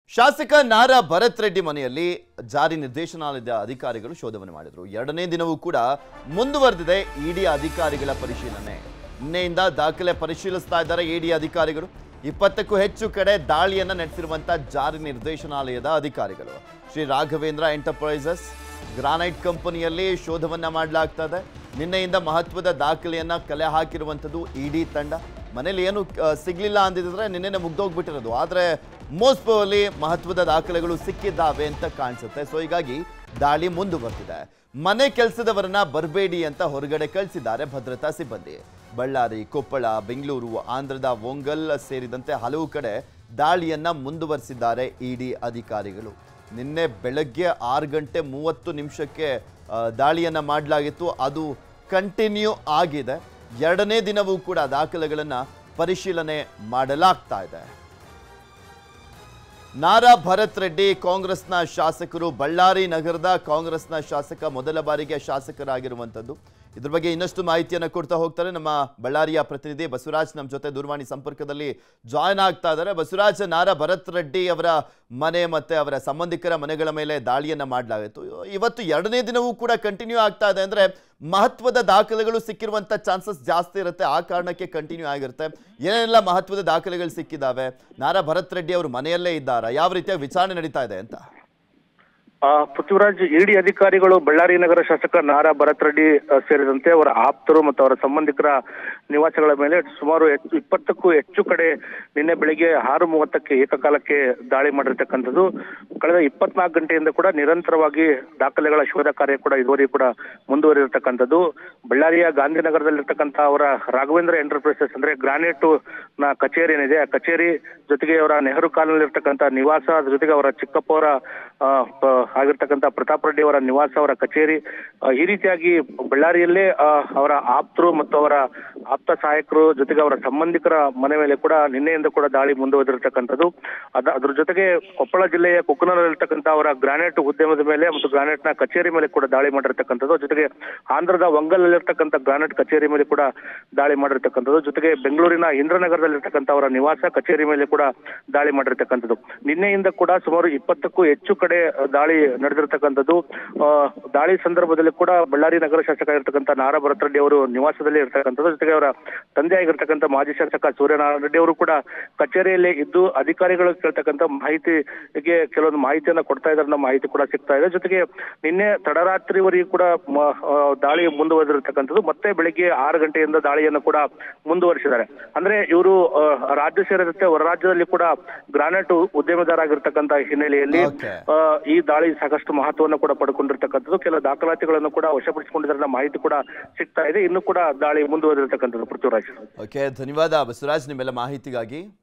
ಶಾಸಕ ನಾರಾ ಭರತ್ ರೆಡ್ಡಿ ಮನೆಯಲ್ಲಿ ಜಾರಿ ನಿರ್ದೇಶನಾಲಯದ ಅಧಿಕಾರಿಗಳು ಶೋಧನೆ ಮಾಡಿದರು ಎರಡನೇ ದಿನವೂ ಕೂಡ ಮುಂದುವರೆದಿದೆ ಇಡಿ ಅಧಿಕಾರಿಗಳ ಪರಿಶೀಲನೆ ನಿನ್ನೆಯಿಂದ ದಾಖಲೆ ಪರಿಶೀಲಿಸ್ತಾ ಇದ್ದಾರೆ ಇಡಿ ಅಧಿಕಾರಿಗಳು ಇಪ್ಪತ್ತಕ್ಕೂ ಹೆಚ್ಚು ಕಡೆ ದಾಳಿಯನ್ನ ನಡೆಸಿರುವಂತ ಜಾರಿ ನಿರ್ದೇಶನಾಲಯದ ಅಧಿಕಾರಿಗಳು ಶ್ರೀ ರಾಘವೇಂದ್ರ ಎಂಟರ್ಪ್ರೈಸಸ್ ಗ್ರಾನೈಟ್ ಕಂಪನಿಯಲ್ಲಿ ಶೋಧವನ್ನ ಮಾಡಲಾಗ್ತಾ ಇದೆ ನಿನ್ನೆಯಿಂದ ಮಹತ್ವದ ದಾಖಲೆಯನ್ನ ಕಲೆ ಹಾಕಿರುವಂಥದ್ದು ಇಡಿ ತಂಡ ಮನೇಲಿ ಏನು ಆ, ಸಿಗ್ಲಿಲ್ಲ ಅಂದಿದ್ರೆ ನಿನ್ನೆನೆ ಮುಗ್ದೋಗ್ಬಿಟ್ಟಿರೋದು ಆದರೆ ಮೋಸ್ಪೋಲಿ ಮಹತ್ವದ ದಾಖಲೆಗಳು ಸಿಕ್ಕಿದ್ದಾವೆ ಅಂತ ಕಾಣಿಸುತ್ತೆ ಸೊ ಹೀಗಾಗಿ ದಾಳಿ ಮುಂದುವರೆದಿದೆ ಮನೆ ಕೆಲಸದವರನ್ನ ಬರಬೇಡಿ ಅಂತ ಹೊರಗಡೆ ಕಳಿಸಿದ್ದಾರೆ ಭದ್ರತಾ ಸಿಬ್ಬಂದಿ ಬಳ್ಳಾರಿ ಕೊಪ್ಪಳ ಬೆಂಗಳೂರು ಆಂಧ್ರದ ಒಂಗಲ್ ಸೇರಿದಂತೆ ಹಲವು ಕಡೆ ದಾಳಿಯನ್ನ ಮುಂದುವರಿಸಿದ್ದಾರೆ ಇಡಿ ಅಧಿಕಾರಿಗಳು ನಿನ್ನೆ ಬೆಳಗ್ಗೆ ಆರು ಗಂಟೆ ಮೂವತ್ತು ನಿಮಿಷಕ್ಕೆ ಆ, ದಾಳಿಯನ್ನ ಮಾಡಲಾಗಿತ್ತು ಅದು ಕಂಟಿನ್ಯೂ ಆಗಿದೆ ಎರಡನೇ ದಿನವೂ ಕೂಡ ದಾಖಲೆಗಳನ್ನು ಪರಿಶೀಲನೆ ಮಾಡಲಾಗ್ತಾ ಇದೆ ನಾರಾ ಭರತ್ ರೆಡ್ಡಿ ಕಾಂಗ್ರೆಸ್ನ ಶಾಸಕರು ಬಳ್ಳಾರಿ ನಗರದ ಕಾಂಗ್ರೆಸ್ನ ಶಾಸಕ ಮೊದಲ ಬಾರಿಗೆ ಶಾಸಕರಾಗಿರುವಂಥದ್ದು ಇದ್ರ ಬಗ್ಗೆ ಇನ್ನಷ್ಟು ಮಾಹಿತಿಯನ್ನು ಕೊಡ್ತಾ ಹೋಗ್ತಾರೆ ನಮ್ಮ ಬಳ್ಳಾರಿಯ ಪ್ರತಿನಿಧಿ ಬಸವರಾಜ್ ನಮ್ಮ ಜೊತೆ ದೂರವಾಣಿ ಸಂಪರ್ಕದಲ್ಲಿ ಜಾಯ್ನ್ ಆಗ್ತಾ ಇದ್ದಾರೆ ಬಸವರಾಜ್ ನಾರಾ ಭರತ್ ರೆಡ್ಡಿ ಅವರ ಮನೆ ಮತ್ತೆ ಅವರ ಸಂಬಂಧಿಕರ ಮನೆಗಳ ಮೇಲೆ ದಾಳಿಯನ್ನ ಮಾಡಲಾಗಿತ್ತು ಇವತ್ತು ಎರಡನೇ ದಿನವೂ ಕೂಡ ಕಂಟಿನ್ಯೂ ಆಗ್ತಾ ಇದೆ ಅಂದ್ರೆ ಮಹತ್ವದ ದಾಖಲೆಗಳು ಸಿಕ್ಕಿರುವಂತ ಚಾನ್ಸಸ್ ಜಾಸ್ತಿ ಇರುತ್ತೆ ಆ ಕಾರಣಕ್ಕೆ ಕಂಟಿನ್ಯೂ ಆಗಿರುತ್ತೆ ಏನೆಲ್ಲ ಮಹತ್ವದ ದಾಖಲೆಗಳು ಸಿಕ್ಕಿದಾವೆ ನಾರಾ ಭರತ್ ರೆಡ್ಡಿ ಅವರು ಮನೆಯಲ್ಲೇ ಇದ್ದಾರಾ ಯಾವ ರೀತಿಯ ವಿಚಾರಣೆ ನಡೀತಾ ಇದೆ ಅಂತ ಆ, ಪೃಥ್ವಿರಾಜ್ ಇಡಿ ಅಧಿಕಾರಿಗಳು ಬಳ್ಳಾರಿ ನಗರ ಶಾಸಕ ನಾರಾ ಭರತ್ ರೆಡ್ಡಿ ಆ, ಸೇರಿದಂತೆ ಅವರ ಆಪ್ತರು ಮತ್ತು ಅವರ ಸಂಬಂಧಿಕರ ನಿವಾಸಗಳ ಮೇಲೆ ಸುಮಾರು ಹೆಚ್ಚು- ಇಪ್ಪತ್ತಕ್ಕೂ ಹೆಚ್ಚು ಕಡೆ ನಿನ್ನೆ ಬೆಳಿಗ್ಗೆ ಆರು ಮೂವತ್ತಕ್ಕೆ ಏಕಕಾಲಕ್ಕೆ ದಾಳಿ ಮಾಡಿರ್ತಕ್ಕಂಥದ್ದು ಕಳೆದ ಇಪ್ಪತ್ನಾಲ್ಕು ಗಂಟೆಯಿಂದ ಕೂಡ ನಿರಂತರವಾಗಿ ದಾಖಲೆಗಳ ಶೋಧ ಕಾರ್ಯ ಕೂಡ ಇದುವರೆಗೂ ಕೂಡ ಮುಂದುವರಿರತಕ್ಕಂಥದ್ದು ಬಳ್ಳಾರಿಯ ಗಾಂಧಿನಗರದಲ್ಲಿರ್ತಕ್ಕಂಥ ಅವರ ರಾಘವೇಂದ್ರ ಎಂಟರ್ಪ್ರೈಸಸ್ ಅಂದ್ರೆ ಗ್ರಾನೈಟ್ ನ ಕಚೇರಿ ಏನಿದೆ ಆ ಕಚೇರಿ ಜೊತೆಗೆ ಅವರ ನೆಹರು ಕಾಲೋನಿಯಲ್ಲಿರ್ತಕ್ಕಂಥ ನಿವಾಸ ಅದ್ರ ಜೊತೆಗೆ ಅವರ ಚಿಕ್ಕಪ್ಪ ಅವರ ಆ, ಪ- ಆಗಿರ್ತಕ್ಕಂಥ ಪ್ರತಾಪ್ ರೆಡ್ಡಿ ಅವರ ನಿವಾಸ ಅವರ ಕಚೇರಿ ಆ, ಈ ರೀತಿಯಾಗಿ ಬಳ್ಳಾರಿಯಲ್ಲೇ ಆ, ಅವರ ಆಪ್ತರು ಮತ್ತು ಅವರ ಆಪ್ತ ಸಹಾಯಕರು ಜೊತೆಗೆ ಅವರ ಸಂಬಂಧಿಕರ ಮನೆ ಮೇಲೆ ಕೂಡ ನಿನ್ನೆಯಿಂದ ಕೂಡ ದಾಳಿ ಮುಂದುವರೆದಿರ್ತಕ್ಕಂಥದ್ದು ಅದ ಅದ್ರ ಜೊತೆಗೆ ಕೊಪ್ಪಳ ಜಿಲ್ಲೆಯ ಕುಕ್ಕನಲ್ಲಿರ್ತಕ್ಕಂಥ ಅವರ ಗ್ರಾನೈಟ್ ಉದ್ಯಮದ ಮೇಲೆ ಮತ್ತು ಗ್ರಾನೈಟ್ ನ ಕಚೇರಿ ಮೇಲೆ ಕೂಡ ದಾಳಿ ಮಾಡಿರ್ತಕ್ಕಂಥದ್ದು ಜೊತೆಗೆ ಆಂಧ್ರದ ವಂಗಲಲ್ಲಿರ್ತಕ್ಕಂಥ ಗ್ರಾನೈಟ್ ಕಚೇರಿ ಮೇಲೆ ಕೂಡ ದಾಳಿ ಮಾಡಿರ್ತಕ್ಕಂಥದ್ದು ಜೊತೆಗೆ ಬೆಂಗಳೂರಿನ ಇಂದ್ರನಗರದಲ್ಲಿರ್ತಕ್ಕಂಥ ಅವರ ನಿವಾಸ ಕಚೇರಿ ಮೇಲೆ ಕೂಡ ದಾಳಿ ಮಾಡಿರ್ತಕ್ಕಂಥದ್ದು ನಿನ್ನೆಯಿಂದ ಕೂಡ ಸುಮಾರು ಇಪ್ಪತ್ತಕ್ಕೂ ಹೆಚ್ಚು ಕಡೆ ಅಹ್, ದಾಳಿ ನಡೆದಿರ್ತಕ್ಕಂಥದ್ದು ಆ, ದಾಳಿ ಸಂದರ್ಭದಲ್ಲಿ ಕೂಡ ಬಳ್ಳಾರಿ ನಗರ ಶಾಸಕ ಆಗಿರ್ತಕ್ಕಂಥ ನಾರಾ ಭರತ್ ರೆಡ್ಡಿ ಅವರು ನಿವಾಸದಲ್ಲಿ ಇರ್ತಕ್ಕಂಥದ್ದು ಜೊತೆಗೆ ಅವರ ತಂದೆ ಆಗಿರ್ತಕ್ಕಂಥ ಮಾಜಿ ಶಾಸಕ ಸೂರ್ಯನಾರಾಯಣ ರೆಡ್ಡಿ ಅವರು ಕೂಡ ಕಚೇರಿಯಲ್ಲೇ ಇದ್ದು ಅಧಿಕಾರಿಗಳು ಕೇಳ್ತಕ್ಕಂಥ ಮಾಹಿತಿಗೆ ಕೆಲವೊಂದು ಮಾಹಿತಿಯನ್ನ ಕೊಡ್ತಾ ಇದ್ದಾರೆ ಅನ್ನೋ ಮಾಹಿತಿ ಕೂಡ ಸಿಗ್ತಾ ಇದೆ ಜೊತೆಗೆ ನಿನ್ನೆ ತಡರಾತ್ರಿವರೆಗೂ ಕೂಡ ಮ- ಆ, ದಾಳಿ ಮುಂದುವರೆದಿರ್ತಕ್ಕಂಥದ್ದು ಮತ್ತೆ ಬೆಳಿಗ್ಗೆ ಆರು ಗಂಟೆಯಿಂದ ದಾಳಿಯನ್ನು ಕೂಡ ಮುಂದುವರಿಸಿದ್ದಾರೆ ಅಂದ್ರೆ ಇವರು ರಾಜ್ಯ ಸೇರಿದಂತೆ ಹೊರ ರಾಜ್ಯದಲ್ಲಿ ಕೂಡ ಗ್ರಾನೈಟ್ ಉದ್ಯಮದಾರ ಆಗಿರ್ತಕ್ಕಂಥ ಹಿನ್ನೆಲೆಯಲ್ಲಿ Okay. ಆ, ಈ ದಾಳಿ ಸಾಕಷ್ಟು ಮಹತ್ವವನ್ನು ಕೂಡ ಪಡ್ಕೊಂಡಿರ್ತಕ್ಕಂಥದ್ದು ಕೆಲ ದಾಖಲಾತಿಗಳನ್ನು ಕೂಡ ವಶಪಡಿಸಿಕೊಂಡಿದ್ದಾರೆ ಅನ್ನೋ ಮಾಹಿತಿ ಕೂಡ ಸಿಗ್ತಾ ಇದೆ ಇನ್ನು ಕೂಡ ದಾಳಿ ಮುಂದುವರೆದಿರ್ತಕ್ಕಂಥದ್ದು ಪೃಥ್ವಿರಾಜ್ ಓಕೆ ಧನ್ಯವಾದ ಬಸವರಾಜ್ ನಿಮ್ಮೆಲ್ಲ ಮಾಹಿತಿಗಾಗಿ